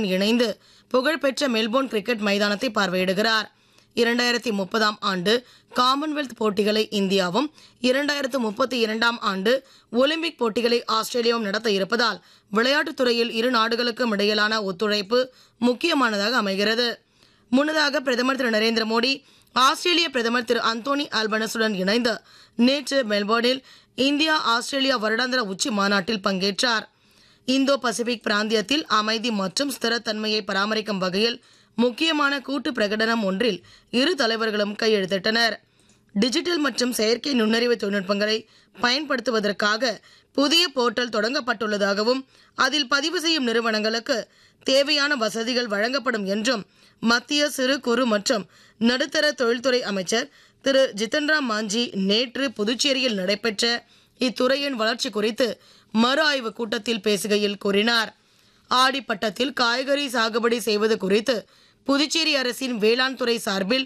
குழுவுடன் இணைந்து புகழ்பெற்ற மெல்போர்ன் கிரிக்கெட் மைதானத்தை பார்வையிடுகிறார் இரண்டாயிரத்தி முப்பதாம் ஆண்டு காமன்வெல்த் போட்டிகளை இந்தியாவும் இரண்டாயிரத்து முப்பத்தி இரண்டாம் ஆண்டு ஒலிம்பிக் போட்டிகளை ஆஸ்திரேலியாவும் நடத்த இருப்பதால் விளையாட்டுத் துறையில் இரு நாடுகளுக்கும் இடையிலான ஒத்துழைப்பு முக்கியமானதாக அமைகிறது முன்னதாக பிரதமர் திரு நரேந்திர மோடி ஆஸ்திரேலிய பிரதமர் திரு அந்தோனி அல்பனசுடன் இணைந்து நேற்று மெல்போர்னில் இந்தியா ஆஸ்திரேலியா வருடாந்திர உச்சி மாநாட்டில் பங்கேற்றார் இந்தோ பசிபிக் பிராந்தியத்தில் அமைதி மற்றும் ஸ்திரத்தன்மையை பராமரிக்கும் வகையில் முக்கியமான கூட்டு பிரகடனம் ஒன்றில் இரு தலைவர்களும் கையெழுத்திட்டனர் டிஜிட்டல் மற்றும் செயற்கை நுண்ணறிவு தொழில்நுட்பங்களை பயன்படுத்துவதற்காக புதிய போர்ட்டல் தொடங்கப்பட்டுள்ளதாகவும் அதில் பதிவு செய்யும் நிறுவனங்களுக்கு தேவையான வசதிகள் வழங்கப்படும் என்றும் மத்திய சிறு குறு மற்றும் நடுத்தர தொழில்துறை அமைச்சர் திரு ஜித்தன்ராம் மாஞ்சி நேற்று புதுச்சேரியில் நடைபெற்ற இத்துறையின் வளர்ச்சி குறித்து மறு ஆய்வு கூட்டத்தில் பேசுகையில் கூறினார் ஆடிப்பட்டத்தில் காய்கறி சாகுபடி செய்வது குறித்து புதுச்சேரி அரசின் வேளாண் துறை சார்பில்